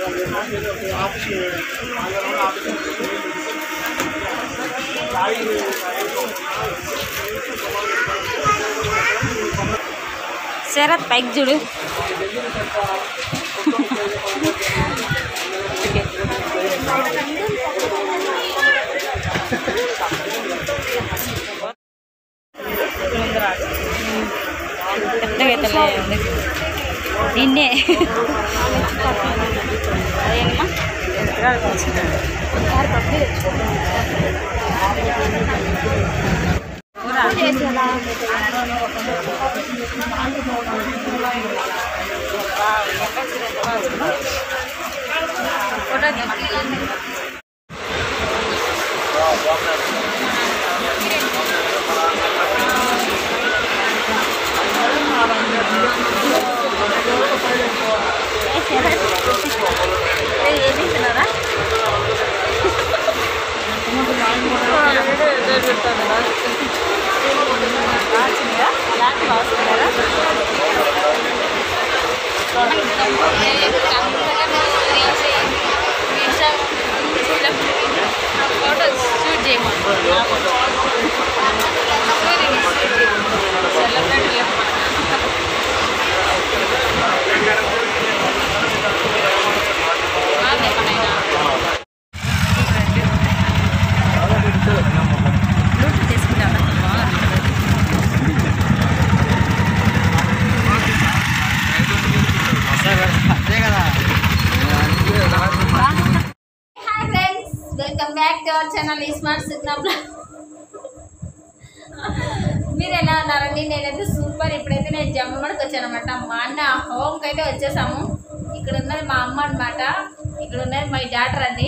శరత్ పైకి చూడు పెద్దగా అయితే లేదు. నిన్నే అదేనమ్మా ఫోటో ఏమి తిన్నారా ఫోటోస్ షూట్ బ్లూటూత్ తీసుకుంటాను hi friends welcome back to our channel smart signal మీరు ఎలా ఉన్నారండి నేనైతే సూపర్ ఇప్పుడైతే నేను జమ్మడికి వచ్చాను అనమాట మా అన్న హోమ్కి అయితే వచ్చేసాము ఇక్కడ ఉన్నది మా అమ్మ అనమాట ఇక్కడ ఉన్నది మై డాటర్ అండి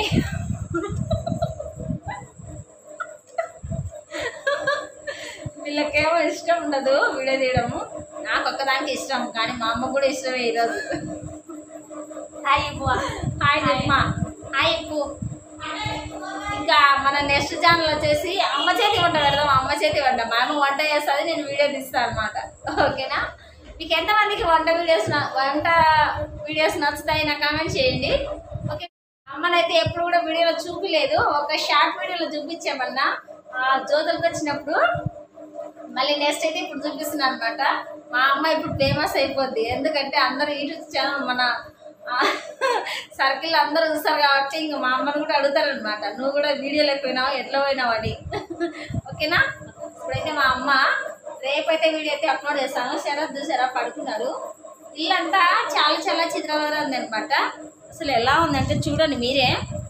వీళ్ళకేమో ఇష్టం ఉండదు వీడియో తీయడము నాకు ఒక్కదానికి ఇష్టం కానీ మా అమ్మ కూడా ఇష్టమే ఈరోజు హాయ్ ఇప్పు హాయ్ చెప్పమా హాయ్ ఇప్పు ఇంకా మన నెక్స్ట్ ఛానల్ వచ్చేసి అమ్మ చేతి వంట పెడదాం అమ్మ చేతి వంట మా అమ్మ వంట చేస్తుంది నేను వీడియో తీస్తాను అనమాట ఓకేనా మీకు ఎంతమందికి వంట వీడియోస్ న- వంట వీడియోస్ నచ్చుతాయి నా కామెంట్ చేయండి ఓకే అమ్మనైతే ఎప్పుడు కూడా వీడియోలో చూపిలేదు ఒక షార్ట్ వీడియోలో చూపించామన్నా ఆ జ్యోతులకు వచ్చినప్పుడు మళ్ళీ నెక్స్ట్ అయితే ఇప్పుడు చూపిస్తున్నాను అనమాట మా అమ్మ ఇప్పుడు ఫేమస్ అయిపోద్ది ఎందుకంటే అందరూ యూట్యూబ్ ఛానల్ మన సర్కిల్ అందరూ చూస్తారు కాబట్టి ఇంకా మా అమ్మని కూడా అడుగుతారు అనమాట నువ్వు కూడా వీడియోలోకి పోయినావు ఎట్లా పోయినావు అని ఓకేనా ఇప్పుడైతే మా అమ్మ రేపైతే వీడియో అయితే అప్లోడ్ చేస్తాను శరత్ చూసారా పడుకున్నాడు ఇల్లంతా చాలా చాలా చిత్రవర ఉంది అనమాట అసలు ఎలా ఉందంటే చూడండి మీరే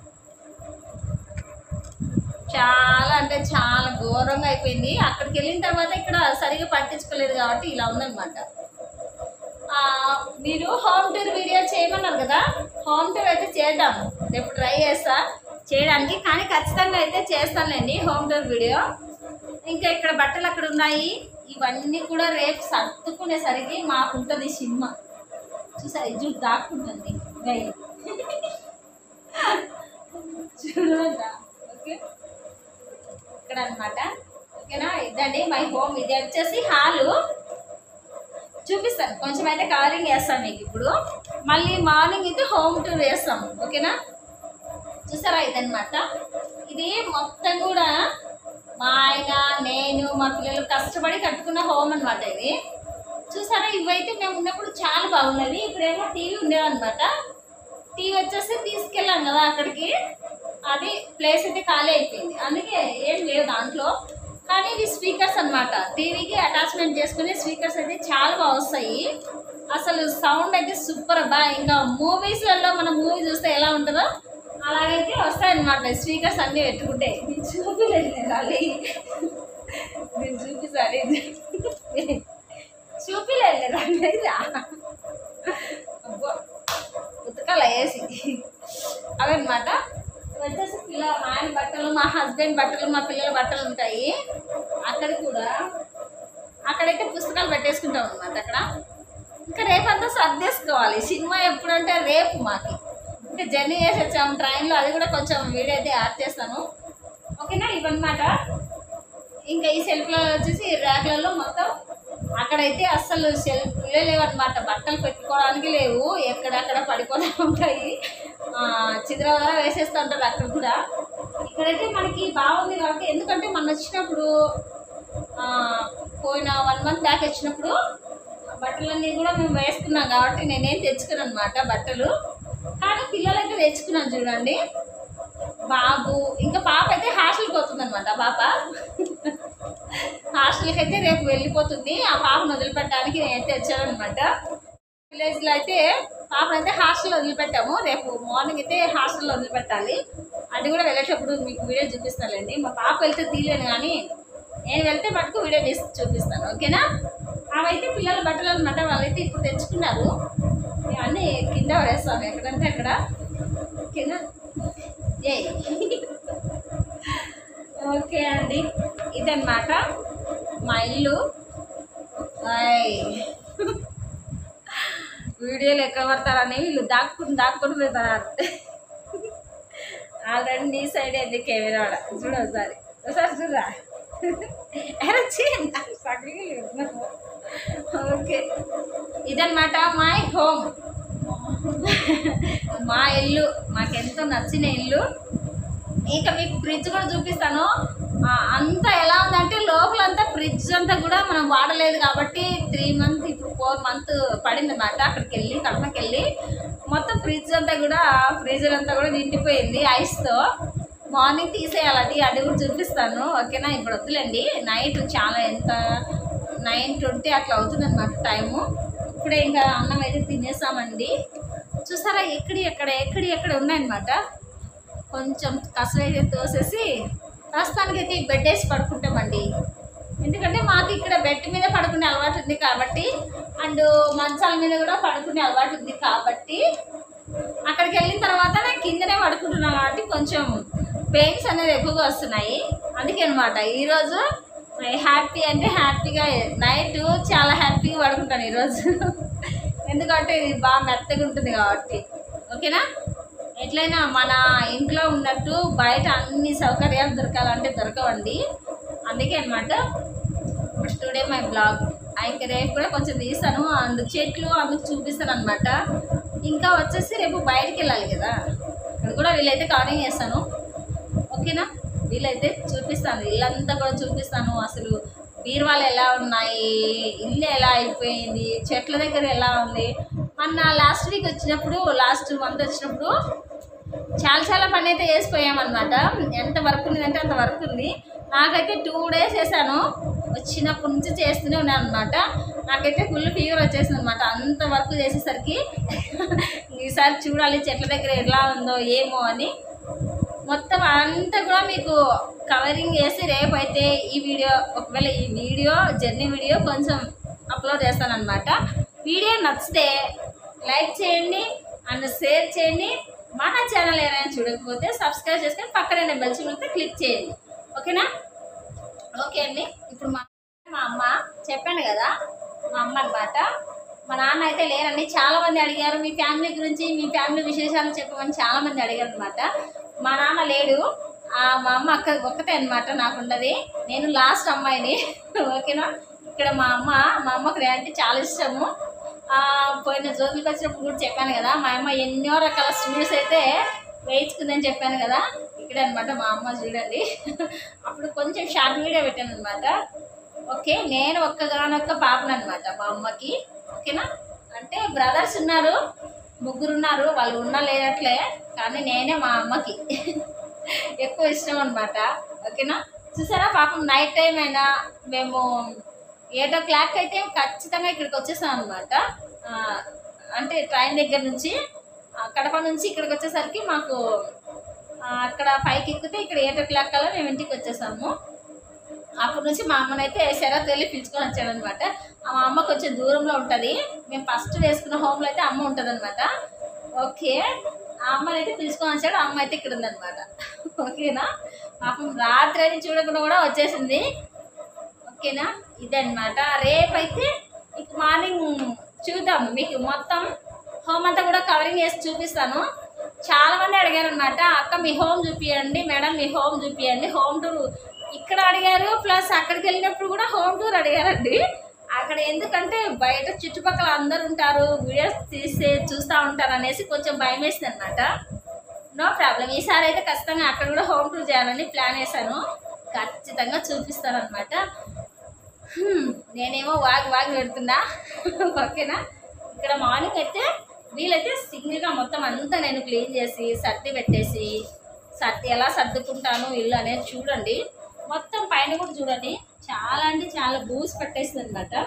చాలా అంటే చాలా ఘోరంగా అయిపోయింది అక్కడికి వెళ్ళిన తర్వాత ఇక్కడ సరిగా పట్టించుకోలేదు కాబట్టి ఇలా ఉందన్నమాట ఆ, మీరు హోమ్ టూర్ వీడియో చేయమన్నారు కదా హోమ్ టూర్ అయితే చేద్దాం రేపు ట్రై చేస్తా చేయడానికి కానీ ఖచ్చితంగా అయితే చేస్తానులేండి హోమ్ టూర్ వీడియో ఇంకా ఇక్కడ బట్టలు అక్కడ ఉన్నాయి ఇవన్నీ కూడా రేపు సర్దుకునేసరికి మాకుంటుంది సినిమా చూసారు ఇది చూడు దాక్కుంటుంది గై చూడండి ఓకే ఇక్కడ అన్నమాట ఓకేనా ఇదండి మై హోమ్ ఇది వచ్చేసి హాలు చూపిస్తాను కొంచెం అయితే కవరింగ్ వేస్తాను మీకు ఇప్పుడు మళ్ళీ మార్నింగ్ అయితే హోమ్ టూర్ వేస్తాము ఓకేనా చూసారా ఇదన్నమాట ఇది మొత్తం కూడా మా ఆయన నేను మా పిల్లలు కష్టపడి కట్టుకున్న హోమ్ అనమాట ఇది చూసారా ఇవైతే మేము ఉన్నప్పుడు చాలా బాగున్నది ఇప్పుడేమో టీవీ ఉండేవన్నమాట టీవీ వచ్చేసి తీసుకెళ్ళాం కదా అక్కడికి అది ప్లేస్ అయితే ఖాళీ అయిపోయింది అందుకే ఏం లేవు దాంట్లో కానీ ఇవి స్పీకర్స్ అన్నమాట టీవీకి అటాచ్మెంట్ చేసుకునే స్పీకర్స్ అయితే చాలా బాగా వస్తాయి అసలు సౌండ్ అయితే సూపర్ అబ్బా ఇంకా మూవీస్లలో మనం మూవీ చూస్తే ఎలా ఉంటుందో అలాగైతే వస్తాయన్నమాట స్పీకర్స్ అన్నీ పెట్టుకుంటే నేను చూపిలేదు అది నేను చూపిస్తాను చూపిలేదు లేదా అబ్బో ఉతకాల వేసి అవన్నమాట వచ్చేసి పిల్ల మా ఆయన బట్టలు మా హస్బెండ్ బట్టలు మా పిల్లల బట్టలు ఉంటాయి అక్కడ కూడా అక్కడైతే పుస్తకాలు పెట్టేసుకుంటాం అనమాట అక్కడ ఇంకా రేపంతా సర్దేసుకోవాలి సినిమా ఎప్పుడంటే రేపు మాకి ఇంకా జర్నీ చేసి వచ్చాము ట్రైన్లో అది కూడా కొంచెం వీడియో అయితే యాడ్ చేస్తాను ఓకేనా ఇవన్నమాట ఇంకా ఈ సెల్ఫ్లో వచ్చేసి ర్యాక్లలో మొత్తం అక్కడైతే అస్సలు సెల్ఫ్లే లేవన్నమాట బట్టలు పెట్టుకోవడానికి లేవు ఎక్కడక్కడ పడిపోతూ ఉంటాయి చిత్రవద వేసేస్తూ ఉంటారు అక్కడ కూడా ఇక్కడైతే మనకి బాగుంది కాబట్టి ఎందుకంటే మనం వచ్చినప్పుడు ఆ, పోయిన వన్ మంత్ బ్యాక్ వచ్చినప్పుడు బట్టలన్నీ కూడా మేము వేసుకున్నాం కాబట్టి నేనేం తెచ్చుకున్నాను అనమాట బట్టలు కానీ పిల్లలైతే తెచ్చుకున్నాను చూడండి బాబు ఇంకా పాప అయితే హాస్టల్కి పోతుంది అనమాట పాప హాస్టల్కి అయితే రేపు వెళ్ళిపోతుంది ఆ పాపను వదిలిపెట్టడానికి నేనైతే వచ్చాను అనమాట విలేజ్లో అయితే పాపను అయితే హాస్టల్లో వదిలిపెట్టాము రేపు మార్నింగ్ అయితే హాస్టల్లో వదిలిపెట్టాలి అది కూడా వెళ్ళేటప్పుడు మీకు వీడియో చూపిస్తానండి మా పాప వెళ్తే తీయలేను కానీ నేను వెళ్తే మటుకు వీడియో తీసి చూపిస్తాను ఓకేనా అవైతే పిల్లల బట్టలు అనమాట వాళ్ళైతే ఇప్పుడు తెచ్చుకున్నారు అన్నీ కింద పడేస్తాను ఎక్కడంటే అక్కడ ఓకేనా ఏ ఓకే అండి ఇదన్నమాట మా ఇల్లు ఆయ్. వీడియోలు ఎక్కడ పడతారని వీళ్ళు దాక్కుని దాక్కుని పెడతారు ఆల్రెడీ నీ సైడ్ అయితే కెమెరా ఆడ. చూడు ఒకసారి ఒకసారి చూడరా ఎరా ఓకే ఇదన్నమాట మై హోమ్ మా ఇల్లు మాకెంతో నచ్చిన ఇల్లు ఇంకా మీకు ఫ్రిడ్జ్ కూడా చూపిస్తాను ఆ, అంతా ఎలా ఉందంటే లోపలంతా ఫ్రిడ్జ్ అంతా కూడా మనం వాడలేదు కాబట్టి త్రీ మంత్ ఇప్పుడు ఫోర్ మంత్ పడింది అనమాట అక్కడికి వెళ్ళి కడపకి వెళ్ళి మొత్తం ఫ్రిడ్జ్ అంతా కూడా ఫ్రీజర్ అంతా కూడా నిండిపోయింది ఐస్తో మార్నింగ్ తీసేయాలి అది అది కూడా చూపిస్తాను ఓకేనా ఇప్పుడు వద్దులేండి నైట్ చాలా ఎంత నైన్ ట్వంటీ అట్లా అవుతుంది అనమాట టైము ఇప్పుడే ఇంకా అన్నం అయితే తినేసామండి చూసారా ఎక్కడి ఎక్కడ ఎక్కడి ఎక్కడ ఉన్నాయన్నమాట కొంచెం కసలు అయితే తోసేసి ప్రస్తుతానికి అయితే ఈ బెడ్ వేసి పడుకుంటామండి ఎందుకంటే మాకు ఇక్కడ బెడ్ మీద పడుకునే అలవాటు ఉంది కాబట్టి అండ్ మంచాల మీద కూడా పడుకునే అలవాటు ఉంది కాబట్టి అక్కడికి వెళ్ళిన తర్వాత నేను కిందనే పడుకుంటున్నాను కాబట్టి కొంచెం పెయిన్స్ అనేది ఎక్కువగా వస్తున్నాయి అందుకే అనమాట ఈరోజు హ్యాపీ అంటే హ్యాపీగా నైట్ చాలా హ్యాపీగా పడుకుంటాను ఈరోజు ఎందుకంటే ఇది బాగా మెత్తగా ఉంటుంది కాబట్టి ఓకేనా ఎట్లయినా మన ఇంట్లో ఉన్నట్టు బయట అన్ని సౌకర్యాలు దొరకాలంటే దొరకవండి అందుకే అనమాట టుడే మై బ్లాగ్ ఇంకా రేపు కూడా కొంచెం తీస్తాను అందుకు చెట్లు అందుకు చూపిస్తాను అనమాట ఇంకా వచ్చేసి రేపు బయటికి వెళ్ళాలి కదా అది కూడా వీలైతే కవరింగ్ చేస్తాను ఓకేనా వీలైతే చూపిస్తాను ఇల్లంతా కూడా చూపిస్తాను అసలు బీరువాలు ఎలా ఉన్నాయి ఇల్లు ఎలా అయిపోయింది చెట్ల దగ్గర ఎలా ఉంది మొన్న లాస్ట్ వీక్ వచ్చినప్పుడు లాస్ట్ మంత్ వచ్చినప్పుడు చాలా చాలా పని అయితే వేసిపోయామన్నమాట ఎంత వర్క్ ఉందంటే అంత వర్క్ ఉంది నాకైతే టూ డేస్ చేశాను వచ్చినప్పటి నుంచి చేస్తూనే ఉన్నాను అనమాట నాకైతే ఫుల్ ఫీవర్ వచ్చేసింది అనమాట అంత వర్క్ చేసేసరికి ఈసారి చూడాలి చెట్ల దగ్గర ఎలా ఉందో ఏమో అని మొత్తం అంతా కూడా మీకు కవరింగ్ చేసి రేపు అయితే ఈ వీడియో ఒకవేళ ఈ వీడియో జర్నీ వీడియో కొంచెం అప్లోడ్ చేస్తానన్నమాట వీడియో నచ్చితే లైక్ చేయండి అండ్ షేర్ చేయండి మన ఛానల్ ఏదైనా చూడకపోతే సబ్స్క్రైబ్ చేసుకొని పక్కనే బెల్ సింబల్తో క్లిక్ చేయండి ఓకేనా ఓకే అండి ఇప్పుడు మా మా అమ్మ చెప్పాను కదా మా అమ్మ అనమాట మా నాన్న అయితే లేరండి చాలా మంది అడిగారు మీ ఫ్యామిలీ గురించి మీ ఫ్యామిలీ విశేషాలు చెప్పమని చాలా మంది అడిగారు అనమాట మా నాన్న లేడు ఆ, మా అమ్మ అక్క ఒక్కతే అనమాట నాకున్నది నేను లాస్ట్ అమ్మాయిని ఓకేనా ఇక్కడ మా అమ్మ మా అమ్మకు నేనంటే చాలా ఇష్టము ఆ, పోయిన జోతులకు వచ్చినప్పుడు కూడా చెప్పాను కదా మా అమ్మ ఎన్నో రకాల స్వీట్స్ అయితే వేయించుకుందని చెప్పాను కదా ఇక్కడ అనమాట మా అమ్మ చూడండి అప్పుడు కొంచెం షార్ట్ వీడియో పెట్టాను అనమాట ఓకే నేను ఒక్కగానొక్క పాపను అనమాట మా అమ్మకి ఓకేనా అంటే బ్రదర్స్ ఉన్నారు ముగ్గురు ఉన్నారు వాళ్ళు ఉన్నా లేనట్లే కానీ నేనే మా అమ్మకి ఎక్కువ ఇష్టం అనమాట ఓకేనా చూసారా పాపం నైట్ టైం అయినా మేము ఎయిట్ ఓ క్లాక్ అయితే ఖచ్చితంగా ఇక్కడికి వచ్చేసాం అనమాట అంటే ట్రైన్ దగ్గర నుంచి ఆ, కడప నుంచి ఇక్కడికి వచ్చేసరికి మాకు ఆ, అక్కడ పైకి ఎక్కితే ఇక్కడ ఎయిట్ ఓ క్లాక్ కల్లా మేము ఇంటికి వచ్చేసాము అప్పటి నుంచి మా అమ్మనైతే శరత్ వెళ్ళి పిలుచుకొని వచ్చాడనమాట మా అమ్మ కొంచెం దూరంలో ఉంటుంది మేము ఫస్ట్ వేసుకున్న హోమ్లో అయితే అమ్మ ఉంటుంది అనమాట ఓకే ఆ అమ్మని అయితే పిలుచుకొని వచ్చాడు అమ్మ అయితే ఇక్కడ ఉందన్నమాట ఓకేనా పాపం రాత్రి అని చూడకుండా కూడా వచ్చేసింది ఓకేనా ఇదన్నమాట రేపైతే ఇక మార్నింగ్ చూద్దాం మీకు మొత్తం హోమ్ అంతా కూడా కవరింగ్ చేసి చూపిస్తాను చాలా మంది అడిగారు అనమాట అక్క మీ హోమ్ చూపియండి మేడం మీ హోమ్ చూపియండి హోమ్ టూర్ ఇక్కడ అడిగారు ప్లస్ అక్కడికి వెళ్ళినప్పుడు కూడా హోమ్ టూర్ అడిగారండి అక్కడ ఎందుకంటే బయట చుట్టుపక్కల అందరు ఉంటారు వీడియోస్ తీస్తే చూస్తూ ఉంటారు అనేసి కొంచెం భయం వేసింది అనమాట నో ప్రాబ్లం ఈసారి అయితే ఖచ్చితంగా అక్కడ కూడా హోమ్ టూర్ చేయాలని ప్లాన్ వేశాను ఖచ్చితంగా చూపిస్తాను అనమాట నేనేమో వాగి వాగి పెడుతున్నా ఓకేనా ఇక్కడ మార్నింగ్ అయితే వీలైతే సింగిల్గా మొత్తం అంతా నేను క్లీన్ చేసి సర్ది పెట్టేసి సర్ది ఎలా సర్దుకుంటాను ఇల్లు అనేది చూడండి మొత్తం పైన కూడా చూడండి చాలా అంటే చాలా బూస్ పెట్టేసింది అనమాట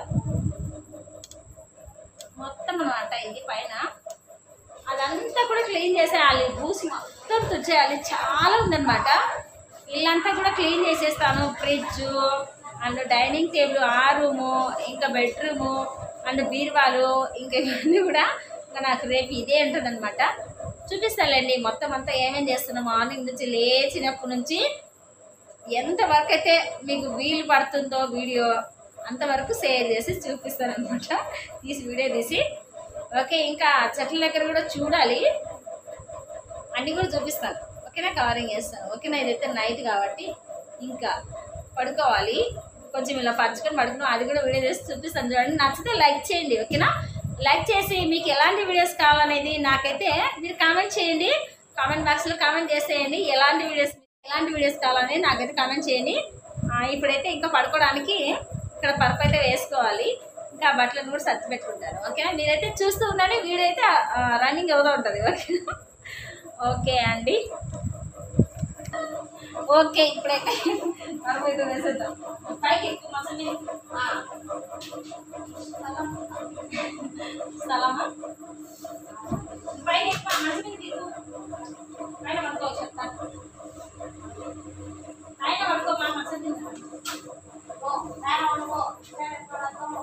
మొత్తం అనమాట ఇది పైన అదంతా కూడా క్లీన్ చేసేయాలి బూస్ మొత్తం తుడిచేయాలి చాలా ఉందన్నమాట ఇల్లంతా కూడా క్లీన్ చేసేస్తాను ఫ్రిడ్జ్ అండ్ డైనింగ్ టేబుల్ ఆ రూము ఇంకా బెడ్రూము అండ్ బీరువాలు ఇంకా ఇవన్నీ కూడా ఇంకా నాకు రేపు ఇదే ఉంటుంది అనమాట చూపిస్తానులేండి మొత్తం అంతా ఏమేం చేస్తున్నా మార్నింగ్ నుంచి లేచినప్పటి నుంచి ఎంతవరకు అయితే మీకు వీలు పడుతుందో వీడియో అంతవరకు షేర్ చేసి చూపిస్తాను అనమాట తీసి వీడియో తీసి ఓకే ఇంకా చెట్ల దగ్గర కూడా చూడాలి అన్నీ కూడా చూపిస్తాను ఓకేనా కవరింగ్ చేస్తాను ఓకేనా ఇదైతే నైట్ కాబట్టి ఇంకా పడుకోవాలి కొంచెం ఇలా పరుచుకొని పడుకున్నాం అది కూడా వీడియో చేసి చూపిస్తాను చూడండి నచ్చితే లైక్ చేయండి ఓకేనా లైక్ చేసి మీకు ఎలాంటి వీడియోస్ కావాలనేది నాకైతే మీరు కామెంట్ చేయండి కామెంట్ బాక్స్లో కామెంట్ చేసేయండి ఎలాంటి వీడియోస్ ఎలాంటి వీడియోస్ కావాలనేది నాకైతే కామెంట్ చేయండి ఆ, ఇప్పుడైతే ఇంకా పడుకోవడానికి ఇక్కడ పరుపు అయితే వేసుకోవాలి ఇంకా బట్టలను కూడా సర్ది పెట్టుకుంటాను ఓకేనా మీరైతే చూస్తూ ఉండండి వీడియో అయితే రన్నింగ్ అవుతూ ఉంటుంది ఓకేనా ఓకే అండి ఓకే ఇప్పుడైతే పరుపు అయితే వేసేద్దాం పైకి ఎక్కువ మసలు మీద. ఆ. స్థలమా పైకి ఎక్కువ మసలు మీద దిగు. పైన పడుకో చెప్తా పైన పడుకో మా మసలు మీద. ఓ, పైన పడుకో. పైన పడుకో.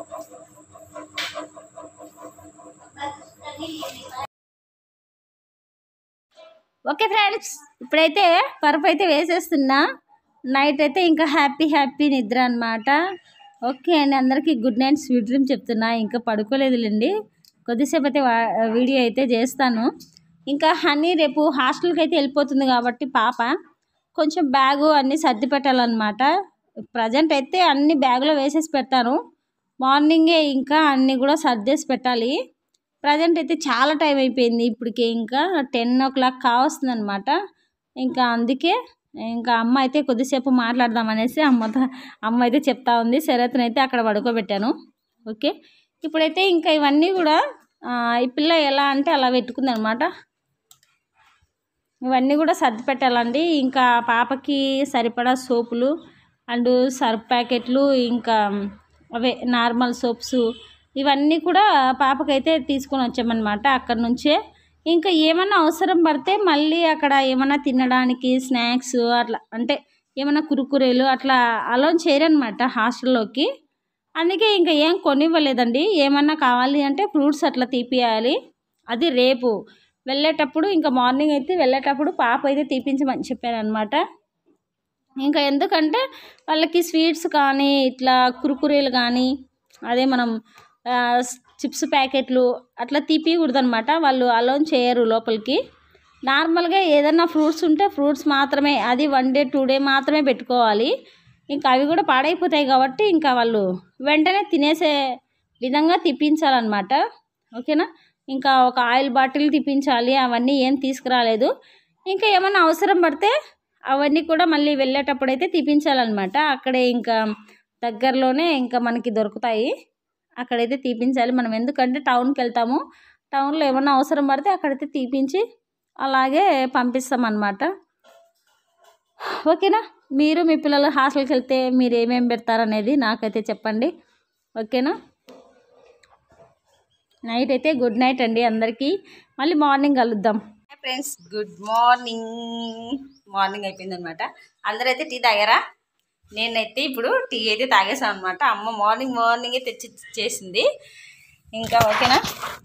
ఓకే ఫ్రెండ్స్ ఇప్పుడైతే పరుపు అయితే వేసేస్తున్నా నైట్ అయితే ఇంకా హ్యాపీ హ్యాపీ నిద్ర అనమాట ఓకే అండి అందరికీ గుడ్ నైట్ స్వీట్ డ్రీమ్ చెప్తున్నా ఇంకా పడుకోలేదులేండి కొద్దిసేపు అయితే వా- వీడియో అయితే చేస్తాను ఇంకా హనీ రేపు హాస్టల్కి అయితే వెళ్ళిపోతుంది కాబట్టి పాప కొంచెం బ్యాగు అన్నీ సర్ది పెట్టాలన్నమాట ప్రజెంట్ అయితే అన్ని బ్యాగులో వేసేసి పెడతాను మార్నింగే ఇంకా అన్నీ కూడా సర్దేసి పెట్టాలి ప్రజెంట్ అయితే చాలా టైం అయిపోయింది ఇప్పటికే ఇంకా టెన్ ఓ క్లాక్ కావస్తుంది అనమాట ఇంకా అందుకే ఇంకా అమ్మ అయితే కొద్దిసేపు మాట్లాడదాం అనేసి అమ్మతో అమ్మ అయితే చెప్తా ఉంది శరత్నైతే అక్కడ పడుకోబెట్టాను ఓకే ఇప్పుడైతే ఇంకా ఇవన్నీ కూడా ఆ, ఈ పిల్ల ఎలా అంటే అలా పెట్టుకుంది అనమాట ఇవన్నీ కూడా సర్ది పెట్టాలండి ఇంకా పాపకి సరిపడా సోపులు అండ్ సర్ఫ్ ప్యాకెట్లు ఇంకా అవే నార్మల్ సోప్స్ ఇవన్నీ కూడా పాపకైతే తీసుకొని వచ్చామన్నమాట అక్కడ నుంచే ఇంకా ఏమన్నా అవసరం పడితే మళ్ళీ అక్కడ ఏమన్నా తినడానికి స్నాక్స్ అట్లా అంటే ఏమన్నా కురుకురేలు అట్లా అలో చేయరనమాట హాస్టల్లోకి అందుకే ఇంకా ఏం కొనివ్వలేదండి ఏమన్నా కావాలి అంటే ఫ్రూట్స్ అట్లా తీపియాలి అది రేపు వెళ్ళేటప్పుడు ఇంకా మార్నింగ్ అయితే వెళ్ళేటప్పుడు పాప అయితే తీపించమని చెప్పాను అనమాట ఇంకా ఎందుకంటే వాళ్ళకి స్వీట్స్ కానీ ఇట్లా కురుకురేలు కానీ అదే మనం ఆ, చిప్స్ ప్యాకెట్లు అట్లా తీపియకూడదు అనమాట వాళ్ళు అలోన్ చేయరు లోపలికి నార్మల్గా ఏదన్నా ఫ్రూట్స్ ఉంటే ఫ్రూట్స్ మాత్రమే అది వన్ డే టూ డే మాత్రమే పెట్టుకోవాలి ఇంకా అవి కూడా పాడైపోతాయి కాబట్టి ఇంకా వాళ్ళు వెంటనే తినేసే విధంగా తిప్పించాలన్నమాట ఓకేనా ఇంకా ఒక ఆయిల్ బాటిల్ తిప్పించాలి అవన్నీ ఏం తీసుకురాలేదు ఇంకా ఏమన్నా అవసరం పడితే అవన్నీ కూడా మళ్ళీ వెళ్ళేటప్పుడు అయితే తీపించాలన్నమాట అక్కడే ఇంకా దగ్గరలోనే ఇంకా మనకి దొరుకుతాయి అక్కడైతే తీపించాలి మనం ఎందుకంటే టౌన్కి వెళ్తాము టౌన్లో ఏమన్నా అవసరం పడితే అక్కడైతే తీపించి అలాగే పంపిస్తాం అన్నమాట ఓకేనా మీరు మీ పిల్లలు హాస్టల్కి వెళ్తే మీరు ఏమేమి పెడతారనేది నాకైతే చెప్పండి ఓకేనా నైట్ అయితే గుడ్ నైట్ అండి అందరికీ మళ్ళీ మార్నింగ్ కలుద్దాం ఫ్రెండ్స్ గుడ్ మార్నింగ్ మార్నింగ్ అయిపోయింది అనమాట అందరైతే టీ తాగారా నేనైతే ఇప్పుడు టీ అయితే తాగేసాను అనమాట అమ్మ మార్నింగ్ మార్నింగే తెచ్చి చేసింది ఇంకా ఓకేనా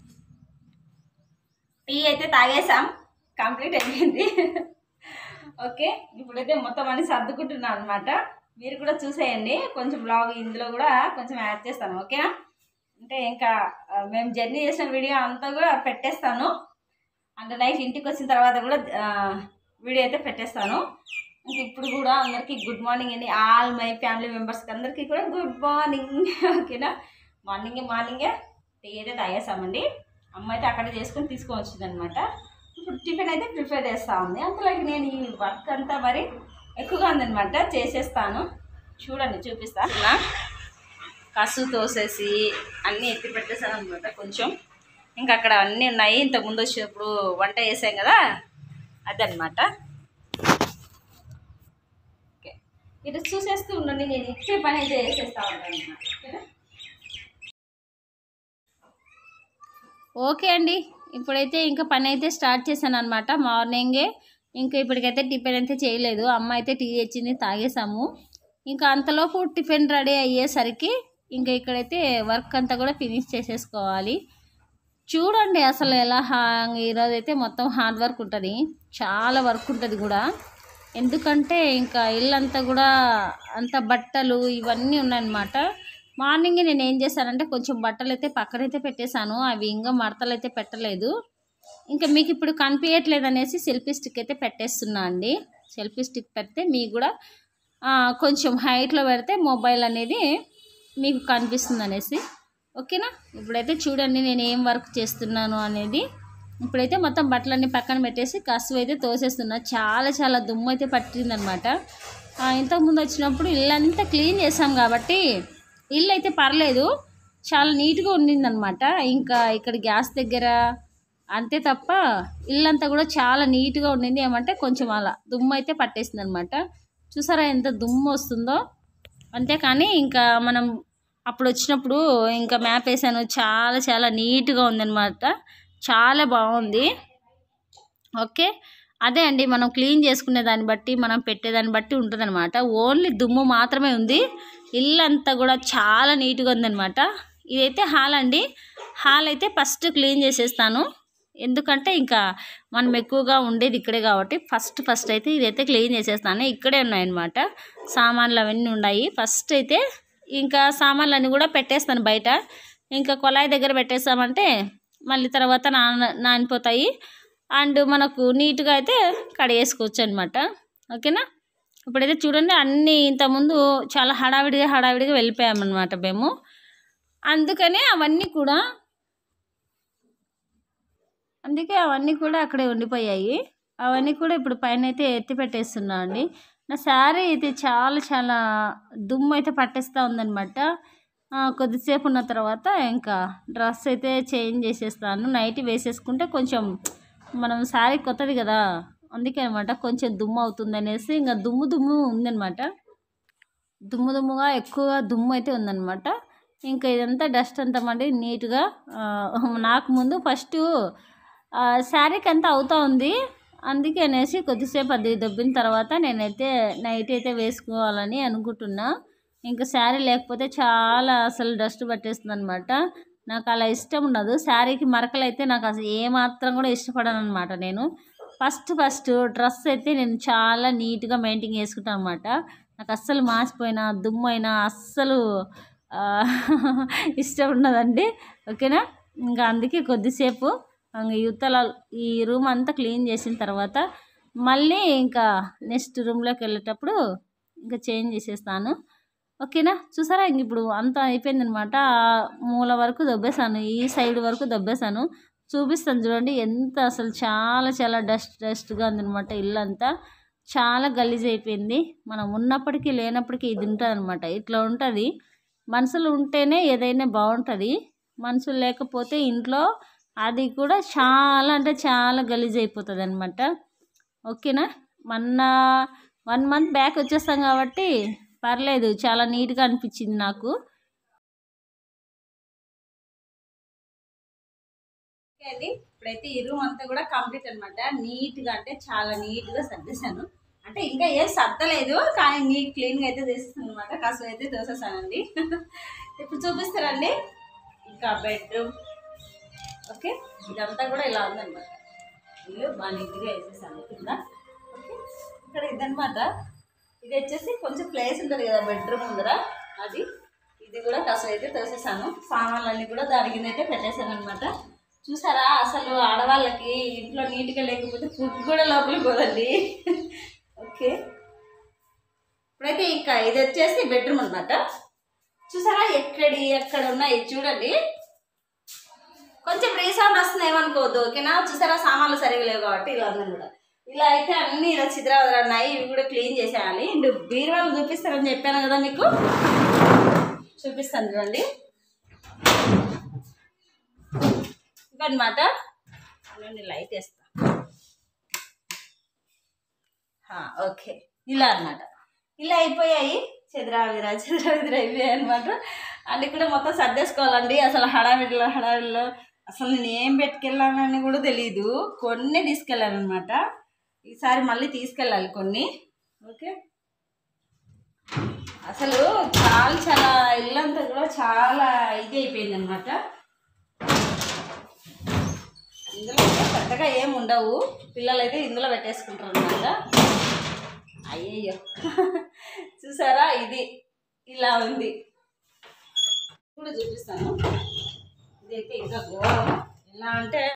టీ అయితే తాగేసాం కంప్లీట్ అయిపోయింది ఓకే ఇప్పుడైతే మొత్తం అన్ని సర్దుకుంటున్నాను అనమాట మీరు కూడా చూసేయండి కొంచెం బ్లాగ్ ఇందులో కూడా కొంచెం యాడ్ చేస్తాను ఓకేనా అంటే ఇంకా ఆ, మేము జర్నీ చేసిన వీడియో అంతా కూడా పెట్టేస్తాను అంటే నైట్ ఇంటికి వచ్చిన తర్వాత కూడా ఆ, వీడియో అయితే పెట్టేస్తాను ఇంక ఇప్పుడు కూడా అందరికీ గుడ్ మార్నింగ్ అండి ఆల్ మై ఫ్యామిలీ మెంబర్స్కి అందరికీ కూడా గుడ్ మార్నింగ్ ఓకేనా మార్నింగే మార్నింగే టీ అయితే తాగేసామండి అమ్మ అయితే అక్కడ చేసుకొని తీసుకొని వచ్చింది అనమాట ఇప్పుడు టిఫిన్ అయితే ప్రిపేర్ చేస్తూ ఉంది అంతలోకి నేను ఈ వర్క్ అంతా మరి ఎక్కువగా ఉందనమాట చేసేస్తాను చూడండి చూపిస్తా ఇలా కసు తోసేసి అన్నీ ఎత్తి పెట్టేసాను అనమాట కొంచెం ఇంకా అక్కడ అన్నీ ఉన్నాయి ఇంతకు ముందు వచ్చినప్పుడు వంట చేసాం కదా అదనమాట ఓకే ఇది చూసేస్తూ ఉండండి నేను ఇచ్చే పని అయితే చేసేస్తా ఉంటాను అన్నమాట ఓకేనా ఓకే అండి ఇప్పుడైతే ఇంకా పని అయితే స్టార్ట్ చేశాను అనమాట మార్నింగే ఇంకా ఇప్పటికైతే టిఫిన్ అయితే చేయలేదు అమ్మ అయితే టీ తెచ్చింది తాగేసాము ఇంకా అంతలోపు టిఫిన్ రెడీ అయ్యేసరికి ఇంకా ఇక్కడైతే వర్క్ అంతా కూడా ఫినిష్ చేసేసుకోవాలి చూడండి అసలు ఎలా హా ఈరోజు అయితే మొత్తం హార్డ్ వర్క్ ఉంటుంది చాలా వర్క్ ఉంటుంది కూడా ఎందుకంటే ఇంకా ఇల్లంతా కూడా అంత బట్టలు ఇవన్నీ ఉన్నాయన్నమాట మార్నింగ్ నేను ఏం చేశానంటే కొంచెం బట్టలు అయితే పక్కనైతే పెట్టేశాను అవి ఇంకా మడతలు అయితే పెట్టలేదు ఇంకా మీకు ఇప్పుడు కనిపించట్లేదు అనేసి సెల్ఫీ స్టిక్ అయితే పెట్టేస్తున్నా అండి సెల్ఫీ స్టిక్ పెడితే మీకు కూడా ఆ, కొంచెం హైట్లో పెడితే మొబైల్ అనేది మీకు కనిపిస్తుంది అనేసి ఓకేనా ఇప్పుడైతే చూడండి నేను ఏం వర్క్ చేస్తున్నాను అనేది ఇప్పుడైతే మొత్తం బట్టలన్నీ పక్కన పెట్టేసి కసువు అయితే తోసేస్తున్నా చాలా చాలా దుమ్ము అయితే పట్టిందనమాట ఇంతకుముందు వచ్చినప్పుడు ఇల్లంతా క్లీన్ చేసాం కాబట్టి ఇల్లు అయితే పర్లేదు చాలా నీట్గా ఉండిందనమాట ఇంకా ఇక్కడ గ్యాస్ దగ్గర అంతే తప్ప ఇల్లంతా కూడా చాలా నీట్గా ఉండింది ఏమంటే కొంచెం అలా దుమ్ము అయితే పట్టేసింది అనమాట చూసారా ఎంత దుమ్ము వస్తుందో అంతేకాని ఇంకా మనం అప్పుడు వచ్చినప్పుడు ఇంకా మ్యాప్ వేసాను చాలా చాలా నీట్గా ఉందన్నమాట చాలా బాగుంది ఓకే అదే అండి మనం క్లీన్ చేసుకునే దాన్ని బట్టి మనం పెట్టేదాన్ని బట్టి ఉంటుందన్నమాట ఓన్లీ దుమ్ము మాత్రమే ఉంది ఇల్లు అంతా కూడా చాలా నీట్గా ఉందన్నమాట ఇదైతే హాల్ అండి హాల్ అయితే ఫస్ట్ క్లీన్ చేసేస్తాను ఎందుకంటే ఇంకా మనం ఎక్కువగా ఉండేది ఇక్కడే కాబట్టి ఫస్ట్ ఫస్ట్ అయితే ఇదైతే క్లీన్ చేసేస్తాను ఇక్కడే ఉన్నాయన్నమాట సామాన్లు అవన్నీ ఉన్నాయి ఫస్ట్ అయితే ఇంకా సామాన్లు అన్నీ కూడా పెట్టేస్తాను బయట ఇంకా కొలాయి దగ్గర పెట్టేస్తామంటే మళ్ళీ తర్వాత నాన నానిపోతాయి అండ్ మనకు నీట్గా అయితే కడిగేసుకోవచ్చు అనమాట ఓకేనా ఇప్పుడైతే చూడండి అన్నీ ఇంతకుముందు చాలా హడావిడిగా హడావిడిగా వెళ్ళిపోయామన్నమాట మేము అందుకనే అవన్నీ కూడా అందుకే అవన్నీ కూడా అక్కడే ఉండిపోయాయి అవన్నీ కూడా ఇప్పుడు పైన అయితే ఎత్తి పెట్టేస్తున్నా అండి నా శారీ అయితే చాలా చాలా దుమ్ము అయితే పట్టేస్తూ ఉందన్నమాట ఆ, కొద్దిసేపు ఉన్న తర్వాత ఇంకా డ్రెస్ అయితే చేంజ్ చేసేస్తాను నైట్ వేసేసుకుంటే కొంచెం మనం శారీ కొత్తది కదా అందుకే అనమాట కొంచెం దుమ్ము అవుతుంది అనేసి ఇంకా దుమ్ము దుమ్ము ఉందన్నమాట దుమ్ము దుమ్ముగా ఎక్కువగా దుమ్ము అయితే ఉందన్నమాట ఇంకా ఇదంతా డస్ట్ అంతా మళ్ళీ నీట్గా ఆ, నాకు ముందు ఫస్ట్ శారీకి అంతా అవుతా ఉంది అందుకే అనేసి కొద్దిసేపు అది దొబ్బిన తర్వాత నేనైతే నైట్ అయితే వేసుకోవాలని అనుకుంటున్నా ఇంకా శారీ లేకపోతే చాలా అసలు డస్ట్ పట్టేస్తుంది అనమాట నాకు అలా ఇష్టం ఉండదు శారీకి మరకలు అయితే నాకు అసలు ఏమాత్రం కూడా ఇష్టపడను అనమాట నేను ఫస్ట్ ఫస్ట్ డ్రెస్ అయితే నేను చాలా నీట్గా మెయింటైన్ చేసుకుంటాను అనమాట నాకు అస్సలు మాసిపోయినా దుమ్ము అయినా అస్సలు ఆ, ఇష్టం ఉండదండి ఓకేనా ఇంకా అందుకే కొద్దిసేపు ఇంక యువతల ఈ రూమ్ అంతా క్లీన్ చేసిన తర్వాత మళ్ళీ ఇంకా నెక్స్ట్ రూమ్లోకి వెళ్ళేటప్పుడు ఇంకా చేంజ్ చేసేస్తాను ఓకేనా చూసారా ఇంక ఇప్పుడు అంతా అయిపోయిందనమాట ఆ మూల వరకు దొబ్బేశాను ఈ సైడ్ వరకు దొబ్బేశాను చూపిస్తాను చూడండి ఎంత అసలు చాలా చాలా డస్ట్ డస్ట్గా ఉందనమాట ఇల్లు అంతా చాలా గలీజ్ అయిపోయింది మనం ఉన్నప్పటికీ లేనప్పటికీ ఇది ఉంటుంది అనమాట ఇట్లా ఉంటుంది మనుషులు ఉంటేనే ఏదైనా బాగుంటుంది మనుషులు లేకపోతే ఇంట్లో అది కూడా చాలా అంటే చాలా గలీజ్ అయిపోతుంది అనమాట ఓకేనా మొన్న వన్ మంత్ బ్యాక్ వచ్చేస్తాం కాబట్టి పర్లేదు చాలా నీట్గా అనిపించింది నాకు ఓకే అండి ఇప్పుడైతే ఈ రూమ్ అంతా కూడా కంప్లీట్ అనమాట నీట్గా అంటే చాలా నీట్గా సర్దేశాను అంటే ఇంకా ఏం సర్దలేదు కానీ నీట్ క్లీన్గా అయితే తీస్తాను అనమాట కసు అయితే దోసేసానండి ఇప్పుడు చూపిస్తారండి ఇంకా బెడ్రూమ్ ఓకే ఇదంతా కూడా ఇలా ఉందన్నమాట ఇల్లు బాగా నీట్గా వేసేసాను కింద ఓకే ఇక్కడ ఇదనమాట ఇది వచ్చేసి కొంచెం ప్లేస్ ఉంటుంది కదా బెడ్రూమ్ ముందర అది ఇది కూడా కసు అయితే తోసేసాను సామాన్లన్నీ కూడా దాని కింద అయితే పెట్టేశాను అనమాట చూసారా అసలు ఆడవాళ్ళకి ఇంట్లో నీట్గా లేకపోతే ఫుడ్ కూడా లోపలికి పోదండి ఓకే ఇప్పుడైతే ఇంకా ఇది వచ్చేసి బెడ్రూమ్ అనమాట చూసారా ఎక్కడి ఎక్కడ ఉన్నాయి చూడండి కొంచెం రీసౌండ్ వస్తుంది ఏమనుకోవద్దు ఓకేనా చూసారా సామాన్లు సరిగా లేవు కాబట్టి ఇలా ఉంది కూడా ఇలా అయితే అన్ని ఇలా చిద్రావదలు ఉన్నాయి ఇవి కూడా క్లీన్ చేసేయాలి అండ్ బీరువాలు చూపిస్తారని చెప్పాను కదా మీకు చూపిస్తాను చూడండి ఇవన్నమాట అలాంటి లైట్ వేస్తా హా, ఓకే ఇలా అన్నమాట ఇలా అయిపోయాయి చెదరావిదిరా చెదరావిదిరా అయిపోయాయి అనమాట అన్ని కూడా మొత్తం సర్దేసుకోవాలండి అసలు హడావిడిలో హడావిడిలో అసలు నేను ఏం పెట్టుకెళ్ళానని కూడా తెలియదు కొన్ని తీసుకెళ్ళాను అనమాట ఈసారి మళ్ళీ తీసుకెళ్ళాలి కొన్ని ఓకే అసలు చాలా చాలా ఇల్లంతా కూడా చాలా ఇది అయిపోయింది అనమాట ఇందులో అయితే పెద్దగా ఏం ఉండవు పిల్లలు అయితే ఇందులో పెట్టేసుకుంటారు అనమాట అయ్యయ్యో చూసారా ఇది ఇలా ఉంది ఇప్పుడు చూపిస్తాను ఇదైతే ఇంకా ఘోరం ఎలా అంటే